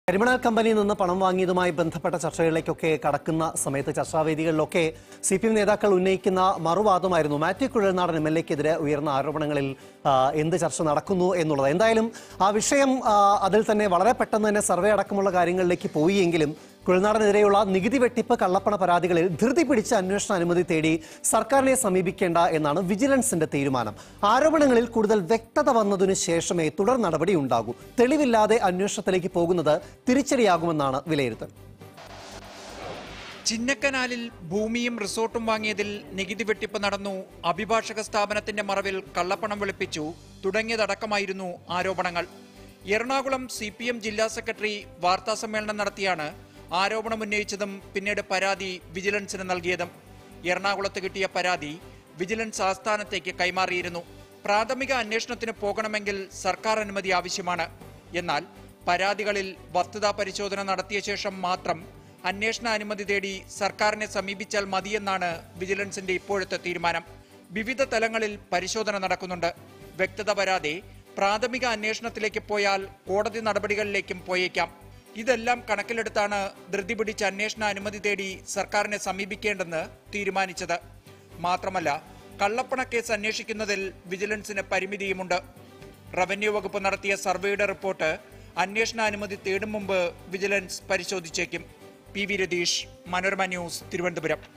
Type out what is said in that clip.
കരിമണൽ കമ്പനിയിൽ നിന്ന് പണം വാങ്ങിയതുമായി ബന്ധപ്പെട്ട ചർച്ചകളിലേക്കൊക്കെ കടക്കുന്ന സമയത്ത് ചർച്ചാവേദികളിലൊക്കെ സി പി എം നേതാക്കൾ ഉന്നയിക്കുന്ന മറുവാദമായിരുന്നു മാത്യു കുഴൽനാടൻ എം എൽ എക്കെതിരെ ഉയർന്ന ആരോപണങ്ങളിൽ ആ, എന്ത് ചർച്ച നടക്കുന്നു എന്നുള്ളത് എന്തായാലും ആ വിഷയം ആ, അതിൽ തന്നെ വളരെ പെട്ടെന്ന് തന്നെ സർവേ അടക്കമുള്ള കാര്യങ്ങളിലേക്ക് പോയി എങ്കിലും കുഴൽനാടനെതിരെയുള്ള നികുതി വെട്ടിപ്പ് കള്ളപ്പണ പരാതികളിൽ ധൃതി പിടിച്ച് അന്വേഷണ അനുമതി തേടി സർക്കാരിനെ സമീപിക്കേണ്ട എന്നാണ് വിജിലൻസിന്റെ തീരുമാനം ആരോപണങ്ങളിൽ കൂടുതൽ വ്യക്തത വന്നതിനു ശേഷമേ തുടർ നടപടി ഉണ്ടാകൂ തെളിവില്ലാതെ അന്വേഷണത്തിലേക്ക് പോകുന്നത് തിരിച്ചടിയാകുമെന്നാണ് വിലയിരുത്തൽ ചിന്നക്കനാലിൽ ഭൂമിയും റിസോർട്ടും വാങ്ങിയതിൽ നികുതി വെട്ടിപ്പ് നടന്നു അഭിഭാഷക സ്ഥാപനത്തിന്റെ മറവിൽ കള്ളപ്പണം വെളുപ്പിച്ചു തുടങ്ങിയതടക്കമായിരുന്നു ആരോപണങ്ങൾ എറണാകുളം സി പി എം ജില്ലാ സെക്രട്ടറി വാർത്താ സമ്മേളനം നടത്തിയാണ് ആരോപണം ഉന്നയിച്ചതും പിന്നീട് പരാതി വിജിലൻസിന് നൽകിയതും എറണാകുളത്ത് കിട്ടിയ പരാതി വിജിലൻസ് ആസ്ഥാനത്തേക്ക് കൈമാറിയിരുന്നു പ്രാഥമിക അന്വേഷണത്തിന് പോകണമെങ്കിൽ സർക്കാർ അനുമതി ആവശ്യമാണ് എന്നാൽ പരാതികളിൽ വസ്തുതാ പരിശോധന നടത്തിയ ശേഷം മാത്രം അന്വേഷണ അനുമതി തേടി സർക്കാരിനെ സമീപിച്ചാൽ മതിയെന്നാണ് വിജിലൻസിന്റെ ഇപ്പോഴത്തെ തീരുമാനം വിവിധ തലങ്ങളിൽ പരിശോധന നടക്കുന്നുണ്ട് വ്യക്തത വരാതെ പ്രാഥമിക അന്വേഷണത്തിലേക്ക് പോയാൽ കോടതി നടപടികളിലേക്കും പോയേക്കാം ഇതെല്ലാം കണക്കിലെടുത്താണ് ധൃതി പിടിച്ച് അന്വേഷണ അനുമതി തേടി സർക്കാരിനെ സമീപിക്കേണ്ടെന്ന് തീരുമാനിച്ചത് മാത്രമല്ല കള്ളപ്പണ കേസ് അന്വേഷിക്കുന്നതിൽ വിജിലൻസിന് പരിമിതിയുമുണ്ട് റവന്യൂ വകുപ്പ് നടത്തിയ സർവേയുടെ റിപ്പോർട്ട് അന്വേഷണ അനുമതി തേടും മുമ്പ് വിജിലൻസ് പരിശോധിച്ചേക്കും P V Ratheesh Manorama news Thiruvananthapuram